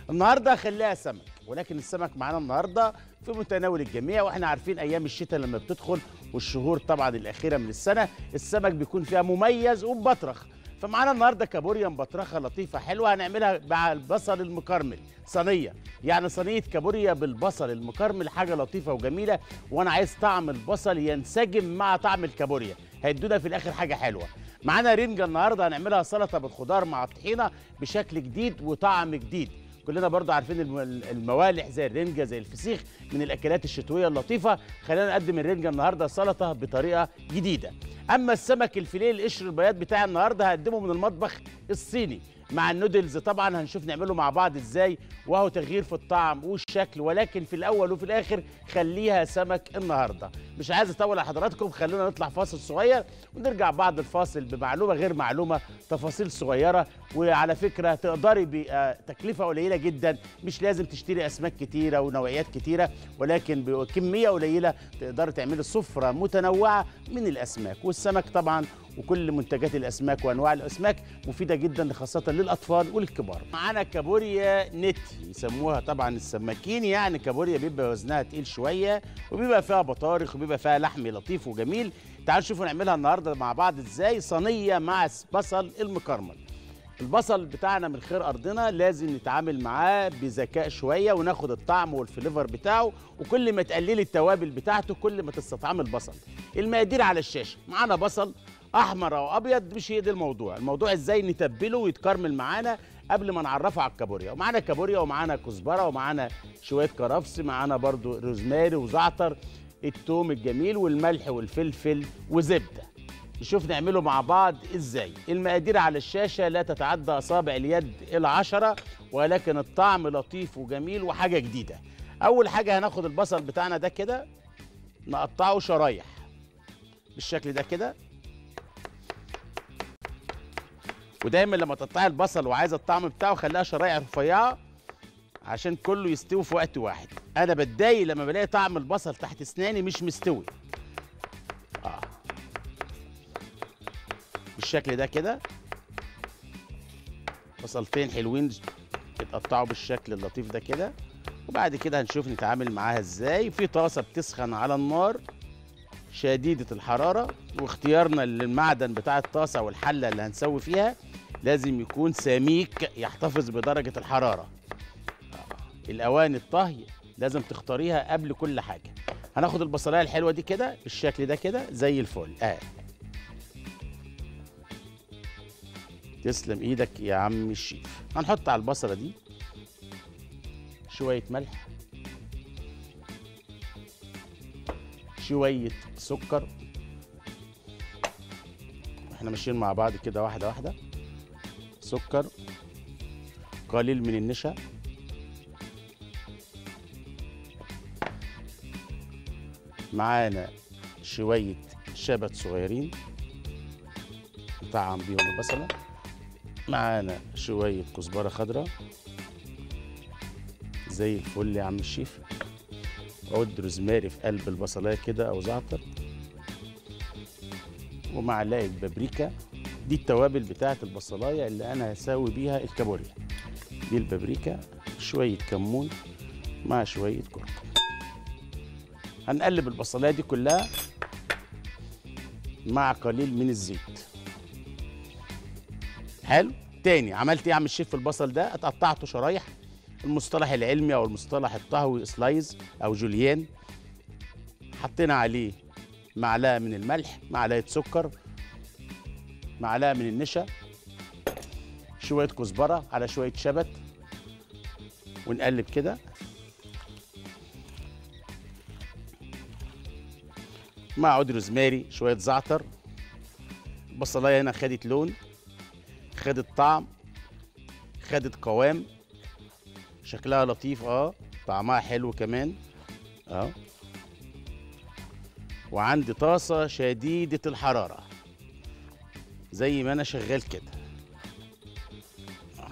النهارده خليها سمك ولكن السمك معانا النهارده في متناول الجميع واحنا عارفين ايام الشتاء لما بتدخل والشهور طبعا الاخيره من السنه السمك بيكون فيها مميز ومبطرخ فمعانا النهارده كابوريا مبطرخه لطيفه حلوه هنعملها مع البصل المكرمل صينيه يعني صينيه كابوريا بالبصل المكرمل حاجه لطيفه وجميله وانا عايز طعم البصل ينسجم مع طعم الكابوريا هيدونا في الاخر حاجه حلوه معانا رنجه النهارده هنعملها سلطه بالخضار مع الطحينه بشكل جديد وطعم جديد كلنا برضو عارفين الم- الموالح زي الرنجة زي الفسيخ من الأكلات الشتوية اللطيفة خلينا نقدم الرنجة النهاردة سلطة بطريقة جديدة أما السمك الفيليه القشر البياض بتاع النهاردة هقدمه من المطبخ الصيني مع النودلز طبعا هنشوف نعمله مع بعض ازاي وهو تغيير في الطعم والشكل ولكن في الاول وفي الاخر خليها سمك النهارده مش عايز اطول على حضراتكم خلونا نطلع فاصل صغير ونرجع بعد الفاصل بمعلومه غير معلومه تفاصيل صغيره وعلى فكره تقدري بتكلفه قليله جدا مش لازم تشتري اسماك كتيره ونوعيات كتيره ولكن بكميه قليله تقدري تعملي سفره متنوعه من الاسماك والسمك طبعا وكل منتجات الاسماك وانواع الاسماك مفيده جدا خاصه للاطفال والكبار معانا كابوريا نت يسموها طبعا السماكين يعني كابوريا بيبقى وزنها تقيل شويه وبيبقى فيها بطارخ وبيبقى فيها لحم لطيف وجميل تعالوا نشوفوا نعملها النهارده مع بعض ازاي صينيه مع بصل المكرمل البصل بتاعنا من خير ارضنا لازم نتعامل معاه بذكاء شويه وناخد الطعم والفليفر بتاعه وكل ما تقللي التوابل بتاعته كل ما تستطعمي البصل المقادير على الشاشه معانا بصل احمر او ابيض مش هي دي الموضوع الموضوع ازاي نتبله ويتكرمل معانا قبل ما نعرفه على الكابوريا ومعانا كابوريا ومعانا كزبره ومعانا شويه كرفس معانا برضو روزماري وزعتر التوم الجميل والملح والفلفل وزبده نشوف نعمله مع بعض ازاي المقادير على الشاشة لا تتعدى أصابع اليد العشرة ولكن الطعم لطيف وجميل وحاجة جديدة أول حاجة هناخد البصل بتاعنا ده كده نقطعه شرايح بالشكل ده كده ودايما لما تقطعي البصل وعايزه الطعم بتاعه خليها شرايح رفيعه عشان كله يستوي في وقت واحد انا بتضايق لما بلاقي طعم البصل تحت اسناني مش مستوي بالشكل ده كده بصلتين حلوين يتقطعوا بالشكل اللطيف ده كده وبعد كده هنشوف نتعامل معاها ازاي في طاسه بتسخن على النار شديده الحراره واختيارنا للمعدن بتاع الطاسه والحله اللي هنسوي فيها لازم يكون سميك يحتفظ بدرجه الحراره الاواني الطهي لازم تختاريها قبل كل حاجه هناخد البصلايه الحلوه دي كده بالشكل ده كده زي الفل اه تسلم ايدك يا عم الشيف هنحط على البصله دي شويه ملح شويه سكر احنا ماشيين مع بعض كده واحده واحده سكر قليل من النشا معانا شويه شبت صغيرين نطعم بيهم البصله معانا شوية كزبرة خضراء زي الفل يا عم الشيف عود روزماري في قلب البصلاية كده أو زعتر ومعلقة بابريكا دي التوابل بتاعة البصلاية اللي أنا هساوي بيها الكابوريا دي البابريكا شوية كمون مع شوية كركم هنقلب البصلاية دي كلها مع قليل من الزيت حلو تاني عملت ايه يا عم الشيف في البصل ده قطعته شرايح المصطلح العلمي او المصطلح الطهوي سلايز او جوليان حطينا عليه معلقه من الملح معلقه سكر معلقه من النشا شويه كزبره على شويه شبت ونقلب كده مع عود روزماري شويه زعتر البصلايه هنا خدت لون خدت طعم خدت قوام شكلها لطيف اه طعمها حلو كمان اه وعندي طاسة شديدة الحرارة زي ما أنا شغال كده آه.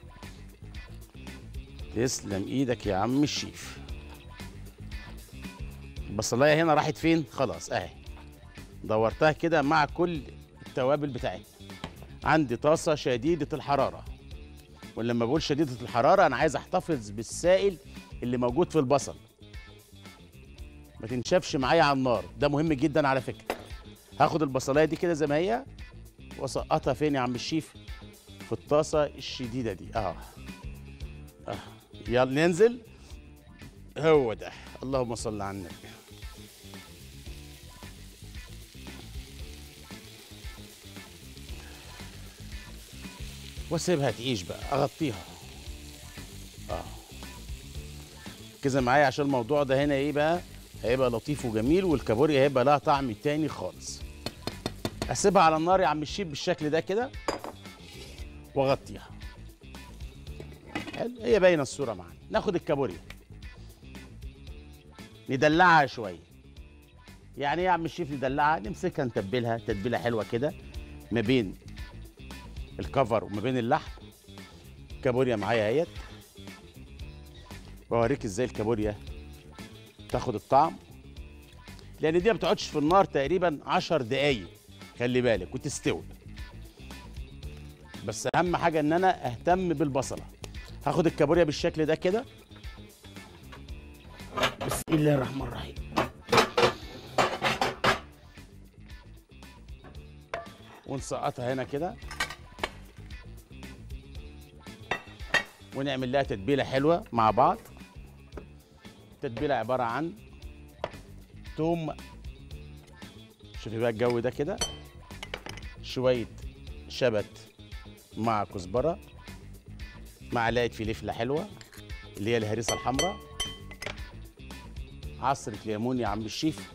تسلم إيدك يا عم الشيف البصلاية هنا راحت فين؟ خلاص أهي دورتها كده مع كل التوابل بتاعتنا عندي طاسة شديدة الحرارة ولما بقول شديده الحراره انا عايز احتفظ بالسائل اللي موجود في البصل ما تنشفش معايا على النار ده مهم جدا على فكره هاخد البصلايه دي كده زي ما هي واسقطها فين يا عم الشيف في الطاسه الشديده دي اه, آه. يلا ننزل هو ده اللهم صل على النبي واسيبها تعيش بقى اغطيها اه كده معايا عشان الموضوع ده هنا ايه بقى هيبقى لطيف وجميل والكابوريا هيبقى لها طعم تاني خالص اسيبها على النار يا عم الشيف بالشكل ده كده واغطيها حلو هي باينه الصوره معانا ناخد الكابوريا ندلعها شويه يعني ايه يا عم الشيف ندلعها نمسكها نتبلها تتبيله حلوه كده ما بين الكفر وما بين اللحم كابوريا معايا اهيت واوريك ازاي الكابوريا تاخد الطعم لان دي ما بتقعدش في النار تقريبا عشر دقايق خلي بالك وتستوي بس اهم حاجه ان انا اهتم بالبصله هاخد الكابوريا بالشكل ده كده بسم الله الرحمن الرحيم ونسقطها هنا كده ونعمل لها تتبيله حلوه مع بعض التتبيله عباره عن توم شوفي بقى الجو ده كده شويه شبت مع كزبره معلقه فلفله حلوه اللي هي الهريسه الحمراء عصره ليمون يا عم الشيف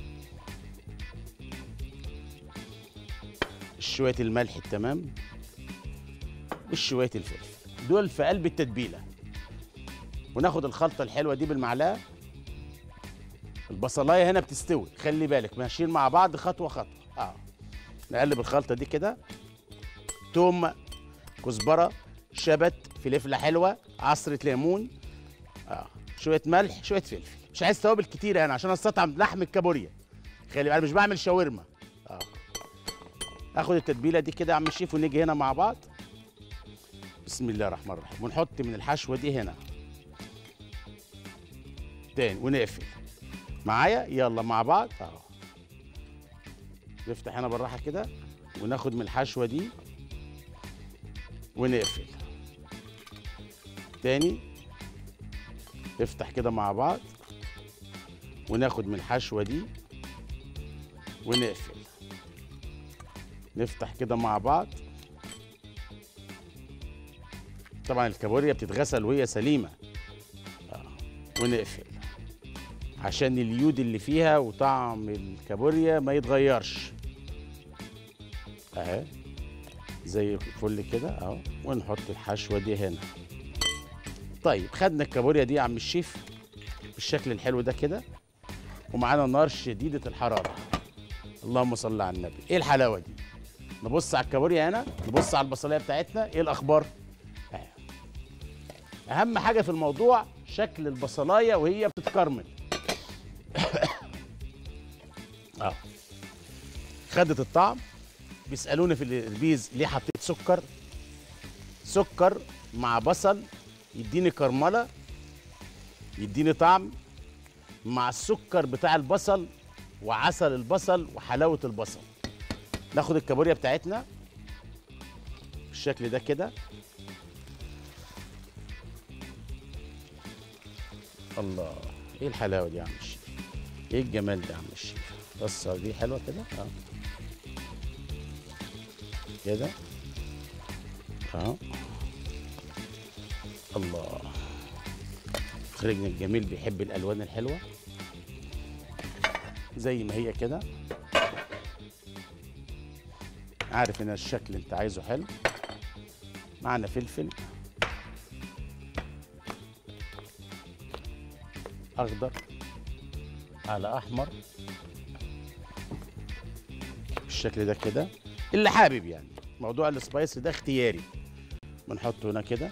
شويه الملح التمام وشويه الفلفل دول في قلب التتبيله وناخد الخلطه الحلوه دي بالمعلقه البصلايه هنا بتستوي خلي بالك ماشيين مع بعض خطوه خطوه اه نقلب الخلطه دي كده توم كزبره شبت فلفله حلوه عصره ليمون اه شويه ملح شويه فلفل مش عايز توابل كتير يعني عشان استطعم لحم الكابوريا خلي انا مش بعمل شاورما اه اخد التتبيله دي كده يا عم الشيف ونيجي هنا مع بعض بسم الله الرحمن الرحيم ونحط من الحشوه دي هنا تاني ونقفل معايا يلا مع بعض اهو نفتح هنا بالراحه كده وناخد من الحشوه دي ونقفل تاني نفتح كده مع بعض وناخد من الحشوه دي ونقفل نفتح كده مع بعض طبعا الكابوريا بتتغسل وهي سليمه آه. ونقفل عشان اليود اللي فيها وطعم الكابوريا ما يتغيرش اهي زي الفل كده اهو ونحط الحشوه دي هنا طيب خدنا الكابوريا دي يا عم الشيف بالشكل الحلو ده كده ومعانا نار شديده الحراره اللهم صل على النبي ايه الحلاوه دي نبص على الكابوريا هنا نبص على البصليه بتاعتنا ايه الاخبار أهي. اهم حاجه في الموضوع شكل البصلايه وهي بتتكرمل اه خدت الطعم بيسالوني في الربيز ليه حطيت سكر سكر مع بصل يديني كرمله يديني طعم مع السكر بتاع البصل وعسل البصل وحلاوه البصل ناخد الكابوريا بتاعتنا بالشكل ده كده الله ايه الحلاوه دي يا عم الشيف ايه الجمال ده يا عم الشيف بص دي حلوه كده اه كده اه الله خرجنا الجميل بيحب الالوان الحلوه زي ما هي كده عارف ان الشكل انت عايزه حلو معنا فلفل اخضر على احمر بالشكل ده كده اللي حابب يعني موضوع السبايس ده اختياري بنحطه هنا كده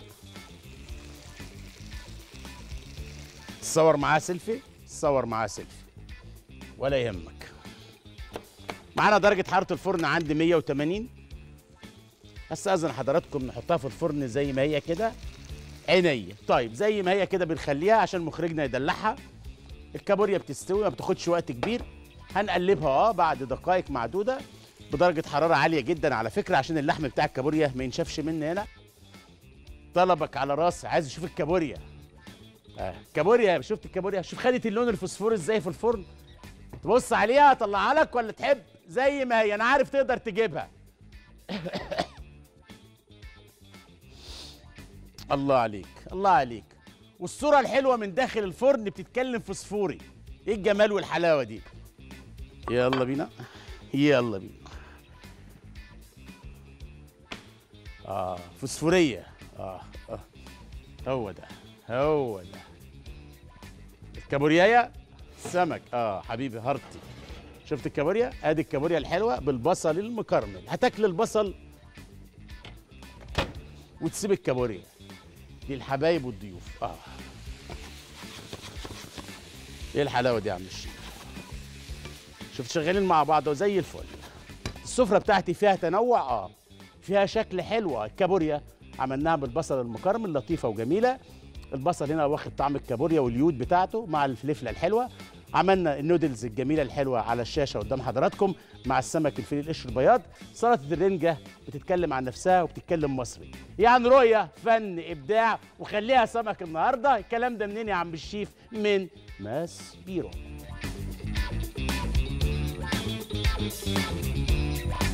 تصور معاه سيلفي تصور معاه سيلفي ولا يهمك معانا درجة حرارة الفرن عند 180 هستأذن حضراتكم نحطها في الفرن زي ما هي كده عينيا طيب زي ما هي كده بنخليها عشان مخرجنا يدلعها الكابوريا بتستوي ما بتاخدش وقت كبير هنقلبها اه بعد دقائق معدوده بدرجه حراره عاليه جدا على فكره عشان اللحم بتاع الكابوريا ما ينشفش مني هنا طلبك على راسي عايز اشوف الكابوريا آه. كابوريا شفت الكابوريا شوف خدت اللون الفوسفوري ازاي في الفرن تبص عليها اطلعها لك ولا تحب زي ما هي انا عارف تقدر تجيبها الله عليك الله عليك والصوره الحلوه من داخل الفرن بتتكلم فوسفوري ايه الجمال والحلاوه دي يلا بينا يلا بينا اه فوسفوريه آه. اه هو ده هو ده الكابوريايه سمك اه حبيبي هارتي شفت الكابوريا ادي الكابوريا الحلوه بالبصل المكرمل هتاكل البصل وتسيب الكابوريا للحبايب والضيوف اه ايه الحلاوه دي يا عم الشيخ شفت شغالين مع بعض وزي الفل السفره بتاعتي فيها تنوع اه فيها شكل حلو الكابوريا عملناها بالبصل المكرمل لطيفه وجميله البصل هنا واخد طعم الكابوريا واليود بتاعته مع الفلفله الحلوه عملنا النودلز الجميله الحلوه على الشاشه قدام حضراتكم مع السمك الفيليه القشر البياض سلطه الرنجه بتتكلم عن نفسها وبتتكلم مصري يعني رؤيه فن ابداع وخليها سمك النهارده الكلام ده منين يا عم الشيف من ماس بيرو